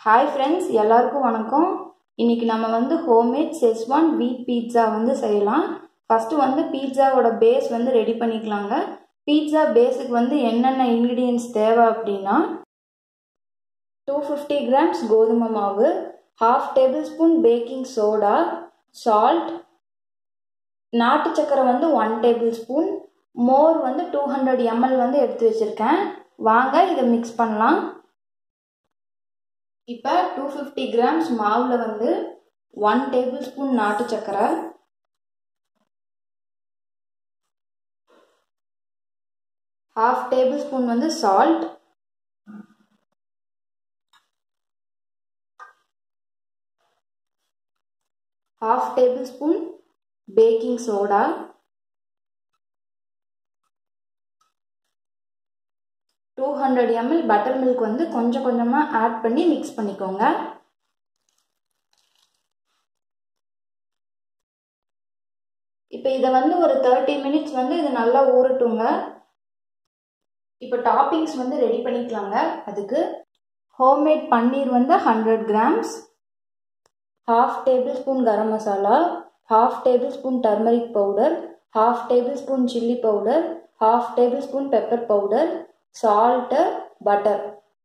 hi friends எல்லாருக்கும் வணக்கம் இன்னைக்கு நம்ம வந்து ஹோம்மேட் செஸ்வான் வீட் பீட்சா வந்து செய்யலாம் ஃபஸ்ட்டு வந்து பீட்சாவோட பேஸ் வந்து ரெடி பண்ணிக்கலாங்க பீட்சா பேஸுக்கு வந்து என்னென்ன இன்க்ரீடியன்ஸ் தேவை அப்படின்னா டூ ஃபிஃப்டி கிராம்ஸ் கோதுமை மாவு half tablespoon baking soda salt நாட்டு சக்கரை வந்து ஒன் டேபிள் ஸ்பூன் மோர் வந்து டூ ஹண்ட்ரட் எம்எல் வந்து எடுத்து வச்சுருக்கேன் வாங்க இதை மிக்ஸ் பண்ணலாம் இப்போ டூ ஃபிஃப்டி கிராம்ஸ் மாவில் வந்து ஒன் டேபிள் ஸ்பூன் நாட்டு சக்கரை ஹாஃப் டேபிள் ஸ்பூன் வந்து salt half tablespoon baking soda two hundred ML buttermilk வந்து கொஞ்சம் கொஞ்சமாக ஆட் பண்ணி மிக்ஸ் பண்ணிக்கோங்க இப்போ இதை வந்து ஒரு தேர்ட்டி மினிட்ஸ் வந்து இது நல்லா ஊறட்டுங்க இப்போ டாப்பிங்ஸ் வந்து ரெடி பண்ணிக்கலாங்க அதுக்கு ஹோம்மேட் பன்னீர் வந்து hundred grams half tablespoon garam masala half tablespoon turmeric powder half tablespoon chilli powder half tablespoon pepper powder salt butter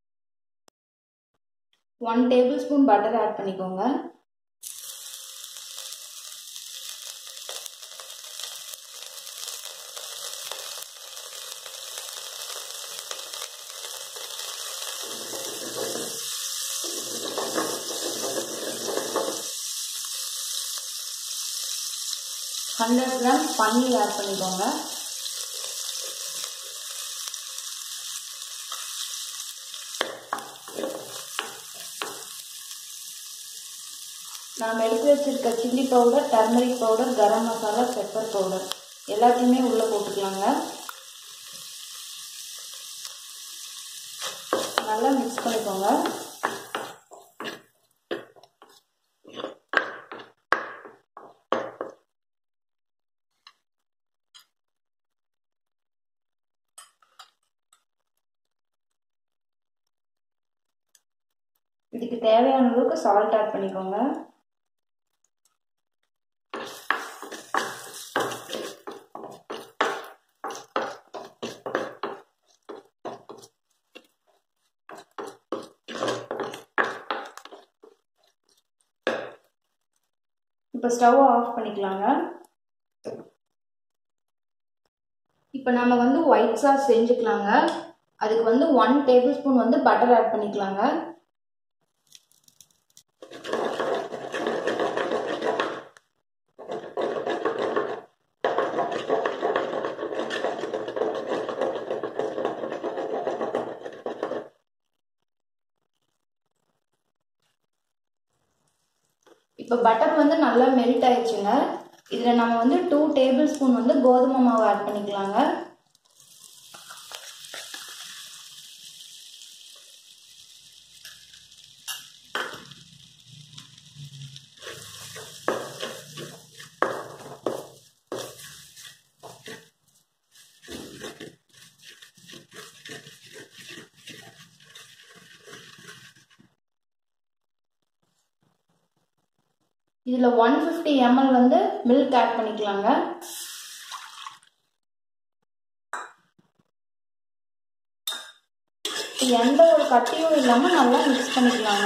one tablespoon butter add பண்ணிக்கோங்க hundred gram paneer add பண்ணிக்கோங்க நாம் எடுத்து வச்சிருக்க chilli powder turmeric powder garam masala pepper powder எல்லாத்தையுமே உள்ளே போட்டுக்கலாங்க நல்லா mix பண்ணிக்கோங்க இதுக்கு தேவையான அளவுக்கு சால்ட் ஆட் பண்ணிக்கோங்க இப்போ ஸ்டவ் ஆஃப் பண்ணிக்கலாங்க இப்போ நம்ம வந்து ஒயிட் சாஸ் செஞ்சுக்கலாங்க அதுக்கு வந்து ஒன் டேபிள் ஸ்பூன் வந்து பட்டர் ஆட் பண்ணிக்கலாங்க இப்போ பட்டர் வந்து நல்லா மெல்ட் ஆயிடுச்சுங்க இதில் நம்ம வந்து டூ டேபிள் ஸ்பூன் வந்து கோதுமை மாவு ஆட் பண்ணிக்கலாங்க இதில் ஒன் ஃபிஃப்டி எம்எல் வந்து மில்க் ஆட் பண்ணிக்கலாங்க எந்த ஒரு கட்டியும் இல்லாமல் நல்லா மிக்ஸ் பண்ணிக்கலாங்க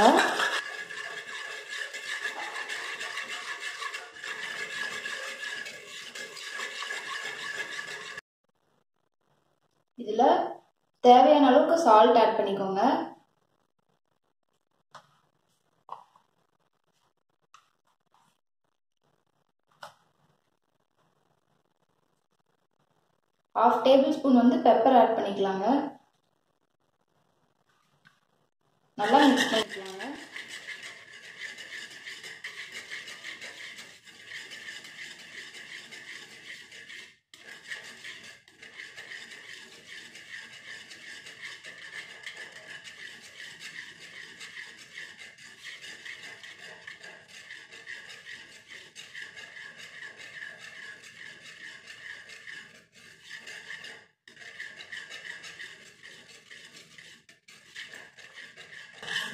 இதில் தேவையான அளவுக்கு சால்ட் ஆட் பண்ணிக்கோங்க ஹாஃப் டேபிள் ஸ்பூன் வந்து பெப்பர் ஆட் பண்ணிக்கலாங்க நல்லா மிக்ஸ் பண்ணிக்கலாங்க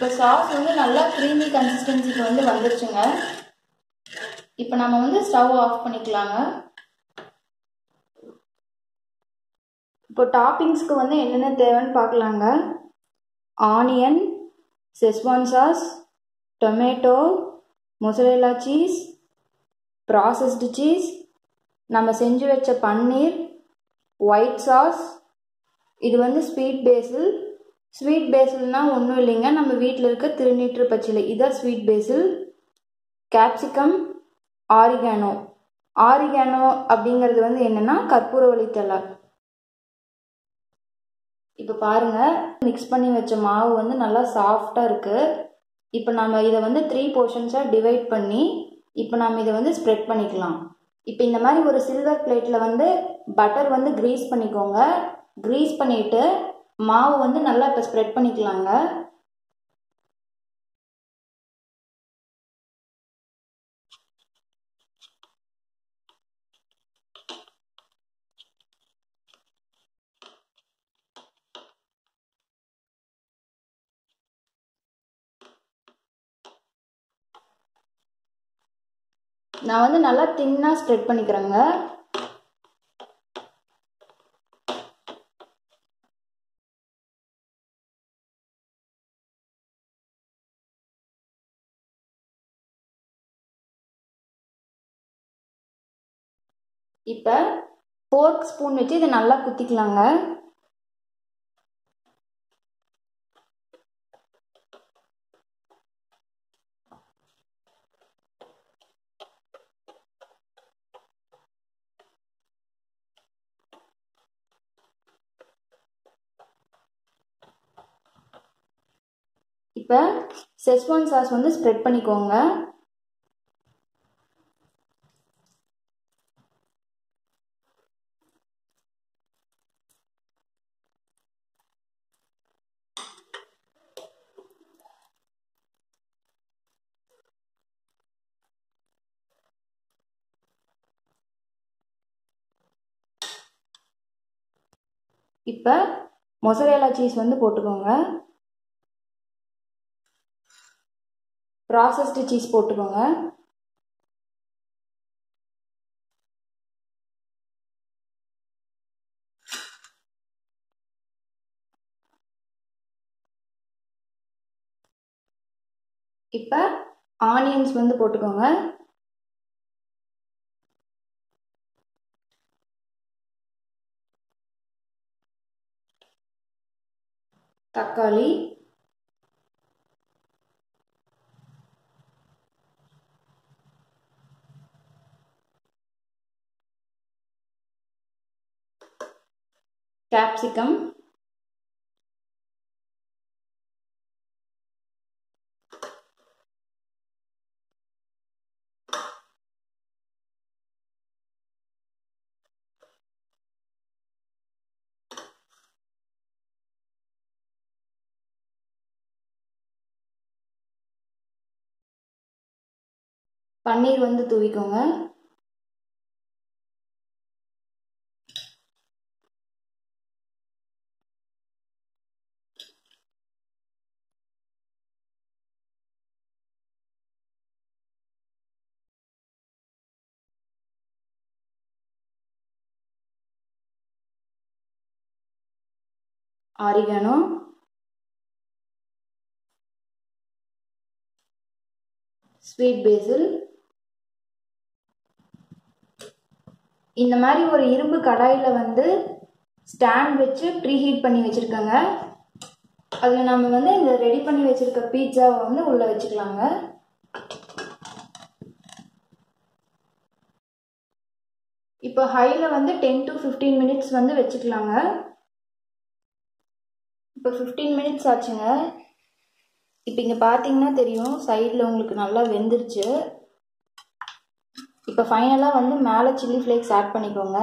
இப்போ சாஸ் வந்து நல்லா க்ரீமி கன்சிஸ்டன்சிக்கு வந்து வந்துருச்சுங்க இப்போ நம்ம வந்து ஸ்டவ் ஆஃப் பண்ணிக்கலாங்க இப்போ டாப்பிங்ஸ்க்கு வந்து என்னென்ன தேவைன்னு பார்க்கலாங்க onion schezwan sauce tomato mozzarella cheese processed cheese நம்ம செஞ்சு வச்ச பன்னீர் ஒயிட் சாஸ் இது வந்து ஸ்வீட் பேசில் ஸ்வீட் பேசில்னால் ஒன்றும் இல்லைங்க நம்ம வீட்டில் இருக்க திருநீற்று பச்சிலை இதான் sweet basil capsicum oregano oregano அப்படிங்கிறது வந்து என்னென்னா கற்பூரவள்ளி தழை இப்போ பாருங்கள் மிக்ஸ் பண்ணி வச்ச மாவு வந்து நல்லா சாஃப்டாக இருக்குது இப்போ நம்ம இதை வந்து த்ரீ போர்ஷன்ஸாக டிவைட் பண்ணி இப்போ நம்ம இதை வந்து ஸ்ப்ரெட் பண்ணிக்கலாம் இப்போ இந்த மாதிரி ஒரு சில்வர் பிளேட்டில் வந்து பட்டர் வந்து க்ரீஸ் பண்ணிக்கோங்க க்ரீஸ் பண்ணிவிட்டு மாவு வந்து நல்லா இப்போ ஸ்ப்ரெட் பண்ணிக்கலாங்க நான் வந்து நல்லா தின்னாக ஸ்ப்ரெட் பண்ணிக்கிறேங்க இப்போ ஃபோர்க் ஸ்பூன் வச்சு இதை நல்லா குத்திக்கலாங்க இப்போ செஸ்வான் சாஸ் வந்து ஸ்ப்ரெட் பண்ணிக்கோங்க இப்போ மொசரேலா சீஸ் வந்து போட்டுக்கோங்க ப்ராசஸ்டு சீஸ் போட்டுக்கோங்க இப்போ ஆனியன்ஸ் வந்து போட்டுக்கோங்க தக்காளி கேப்சிகம் பன்னீர் வந்து தூவிக்கோங்க ஆரிகானோ ஸ்வீட் பேசில் இந்த மாதிரி ஒரு இரும்பு கடாயில் வந்து ஸ்டாண்ட் வச்சு ப்ரீ ஹீட் பண்ணி வச்சுருக்கேங்க அதில் நம்ம வந்து இந்த ரெடி பண்ணி வச்சுருக்க பீட்சாவை வந்து உள்ளே வச்சுக்கலாங்க இப்போ ஹையில் வந்து டென் டு ஃபிஃப்டீன் மினிட்ஸ் வந்து வச்சுக்கலாங்க இப்போ ஃபிஃப்டீன் மினிட்ஸ் ஆச்சுங்க இப்போ இங்கே பார்த்தீங்கன்னா தெரியும் சைடில் உங்களுக்கு நல்லா வெந்துருச்சு இப்போ ஃபைனலாக வந்து மேலே சில்லி ஃப்ளேக்ஸ் ஆட் பண்ணிக்கோங்க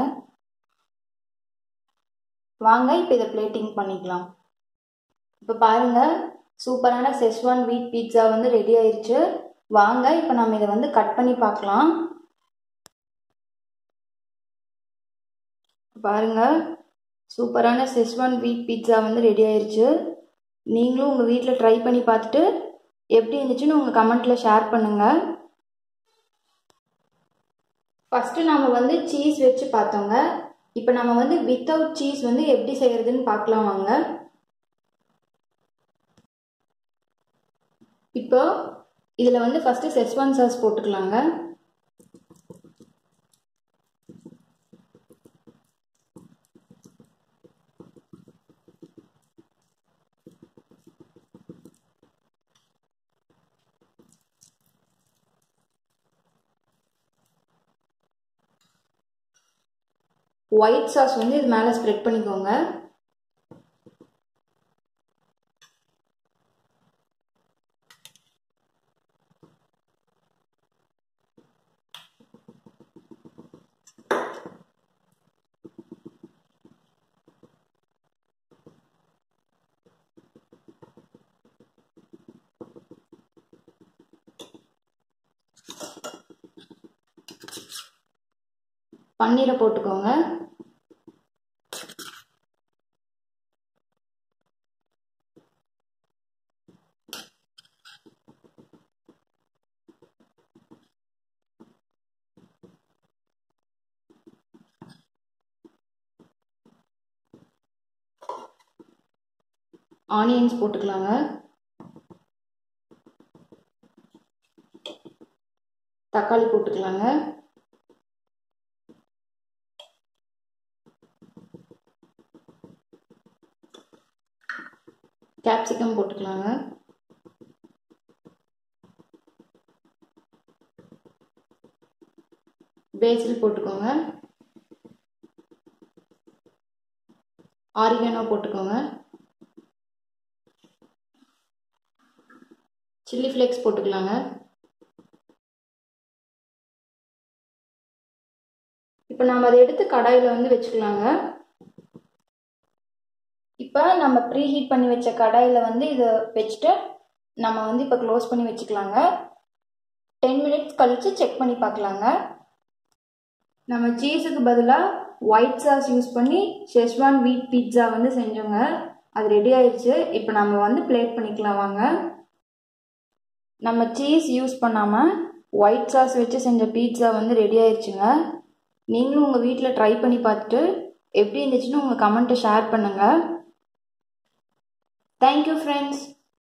வாங்க இப்போ இதை பிளேட்டிங் பண்ணிக்கலாம் இப்போ பாருங்கள் சூப்பரான செஸ்வான் வீட் பீட்சா வந்து ரெடி ஆயிடுச்சு வாங்க இப்போ நம்ம இதை வந்து கட் பண்ணி பார்க்கலாம் பாருங்க சூப்பரான செஸ்வான் வீட் பீட்சா வந்து ரெடி ஆயிடுச்சு நீங்களும் உங்கள் வீட்டில் ட்ரை பண்ணி பார்த்துட்டு எப்படி இருந்துச்சுன்னு உங்கள் கமெண்ட்டில் ஷேர் பண்ணுங்கள் ஃபஸ்ட்டு நம்ம வந்து சீஸ் வச்சு பார்த்தோங்க இப்போ நம்ம வந்து வித்தவுட் சீஸ் வந்து எப்படி செய்கிறதுன்னு பார்க்கலாம் வாங்க இப்போ இதில் வந்து ஃபஸ்ட்டு செஸ்வான் சாஸ் போட்டுக்கலாங்க ஒயிட் சாஸ் வந்து இது மேலே ஸ்ப்ரெட் பண்ணிக்கோங்க பன்னீரை போட்டுக்கோங்க ஆனியன்ஸ் போட்டுக்கலாங்க தக்காளி போட்டுக்கலாங்க கேப்சிகம் போட்டுக்கலாங்க பேசில் போட்டுக்கோங்க ஆரிகனோ போட்டுக்கோங்க சில்லி ஃப்ளேக்ஸ் போட்டுக்கலாங்க இப்போ நாம் அதை எடுத்து கடாயில் வந்து வச்சுக்கலாங்க இப்போ நம்ம ப்ரீ ஹீட் பண்ணி வச்ச கடாயில் வந்து இதை வச்சுட்டு நம்ம வந்து இப்போ க்ளோஸ் பண்ணி வச்சுக்கலாங்க டென் மினிட்ஸ் கழித்து செக் பண்ணி பார்க்கலாங்க நம்ம சீஸுக்கு பதிலாக ஒயிட் சாஸ் யூஸ் பண்ணி ஷெஸ்வான் வீட் பீட்சா வந்து செஞ்சோங்க அது ரெடி ஆயிடுச்சு இப்போ நம்ம வந்து பிளேட் பண்ணிக்கலாம் வாங்க நம்ம சீஸ் யூஸ் பண்ணாமல் ஒயிட் சாஸ் வச்சு செஞ்ச பீட்சா வந்து ரெடி ஆயிடுச்சுங்க நீங்களும் உங்கள் வீட்டில் ட்ரை பண்ணி பார்த்துட்டு எப்படி இருந்துச்சுன்னு உங்கள் கமெண்ட்டை ஷேர் பண்ணுங்கள் தேங்க்யூ ஃப்ரெண்ட்ஸ்